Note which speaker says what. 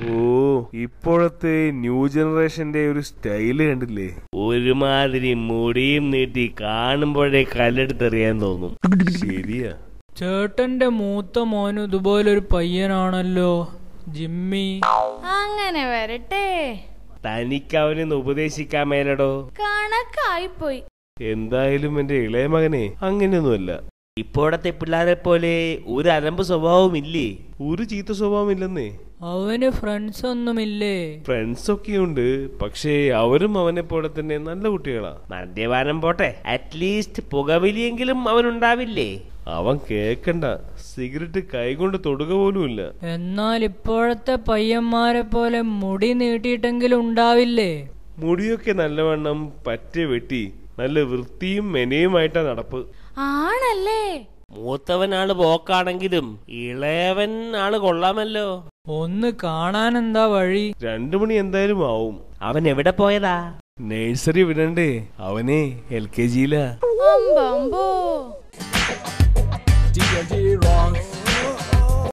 Speaker 1: ഓ ഇപ്പോഴത്തെ ന്യൂ ജനറേഷന്റെ ഒരു സ്റ്റൈല് കണ്ടില്ലേ
Speaker 2: ഒരുമാതിരി മുടിയും നീട്ടി കാണുമ്പോഴേ കല്ലെടുത്തെറിയാൻ തോന്നും
Speaker 1: ശരിയാ
Speaker 3: ചേട്ടന്റെ മൂത്ത മോനും ഇതുപോലൊരു പയ്യനാണല്ലോ ജിമ്മി
Speaker 4: അങ്ങനെ വരട്ടെ
Speaker 2: തനിക്ക് അവനൊന്ന് ഉപദേശിക്കാൻ മേലടോ
Speaker 4: കണക്കായിപ്പോയി
Speaker 1: എന്തായാലും എന്റെ ഇളയ മകനെ അങ്ങനെയൊന്നുമല്ല
Speaker 2: ഇപ്പോഴത്തെ പിള്ളേരെ പോലെ ഒരു അലമ്പ് സ്വഭാവം ഇല്ലേ
Speaker 1: ഒരു ചീത്ത സ്വഭാവമില്ലെന്നേ
Speaker 3: അവന് ഫ്രണ്ട്സ് ഒന്നുമില്ലേ
Speaker 1: ഫ്രണ്ട്സ് ഒക്കെ ഉണ്ട് പക്ഷേ അവരും അവനെ പോലെ തന്നെ നല്ല കുട്ടികളാ
Speaker 2: മദ്യപാനം പോട്ടെ അറ്റ്ലീസ്റ്റ് പുകവലിയെങ്കിലും അവനുണ്ടാവില്ലേ
Speaker 1: അവൻ കേക്കണ്ട സിഗരറ്റ് കൈകൊണ്ട് തൊടുക പോലുമില്ല
Speaker 3: എന്നാൽ ഇപ്പോഴത്തെ പയ്യന്മാരെ പോലെ മുടി നീട്ടിയിട്ടെങ്കിലും ഉണ്ടാവില്ലേ
Speaker 1: മുടിയൊക്കെ നല്ലവണ്ണം പറ്റ വെട്ടി നല്ല വൃത്തിയും മെനയുമായിട്ടാ നടപ്പ്
Speaker 4: ആണല്ലേ
Speaker 2: മൂത്തവനാള് പോക്കാണെങ്കിലും ഇളയവൻ ആള് കൊള്ളാമല്ലോ
Speaker 3: ഒന്ന് കാണാൻ എന്താ വഴി
Speaker 1: രണ്ടു മണി എന്തായാലും ആവും
Speaker 2: അവൻ എവിടെ പോയതാ
Speaker 1: നേഴ്സറി വിടണ്ടേ അവനെ എൽ കെ ജിയിലാ
Speaker 4: അമ്പമ്പോ
Speaker 5: D&D rocks.